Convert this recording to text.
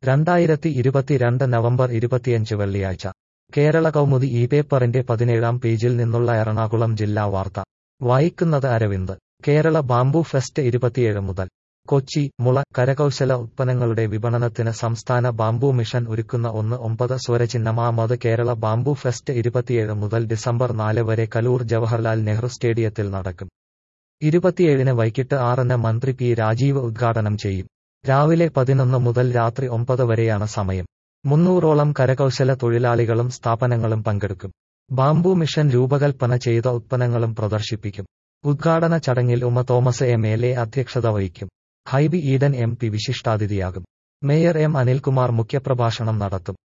രണ്ടായിരത്തി ഇരുപത്തിരണ്ട് നവംബർ ഇരുപത്തിയഞ്ച് വെള്ളിയാഴ്ച കേരള കൗമുദി ഈ പേപ്പറിന്റെ പതിനേഴാം പേജിൽ നിന്നുള്ള എറണാകുളം ജില്ലാ വാർത്ത വായിക്കുന്നത് അരവിന്ദ് കേരള ബാംബു ഫെസ്റ്റ് ഇരുപത്തിയേഴ് മുതൽ കൊച്ചി മുള കരകൗശല ഉത്പന്നങ്ങളുടെ വിപണനത്തിന് സംസ്ഥാന ബാംബു മിഷൻ ഒരുക്കുന്ന ഒന്ന് ഒമ്പത് സ്വരചിഹ്നമാമത് കേരള ബാംബു ഫെസ്റ്റ് ഇരുപത്തിയേഴ് മുതൽ ഡിസംബർ നാല് വരെ കലൂർ ജവഹർലാൽ നെഹ്റു സ്റ്റേഡിയത്തിൽ നടക്കും ഇരുപത്തിയേഴിന് വൈകിട്ട് ആറിന് മന്ത്രി പി രാജീവ് ഉദ്ഘാടനം ചെയ്യും രാവിലെ പതിനൊന്ന് മുതൽ രാത്രി ഒമ്പത് വരെയാണ് സമയം മുന്നൂറോളം കരകൗശല തൊഴിലാളികളും സ്ഥാപനങ്ങളും പങ്കെടുക്കും ബാംബു മിഷൻ രൂപകൽപ്പന ചെയ്ത ഉത്പന്നങ്ങളും പ്രദർശിപ്പിക്കും ഉദ്ഘാടന ചടങ്ങിൽ Uma Thomas M L A അധ്യക്ഷത വഹിക്കും ഹൈബി ഈഡൻ എം പി വിശിഷ്ടാതിഥിയാകും മേയർ എം അനിൽകുമാർ മുഖ്യപ്രഭാഷണം നടത്തും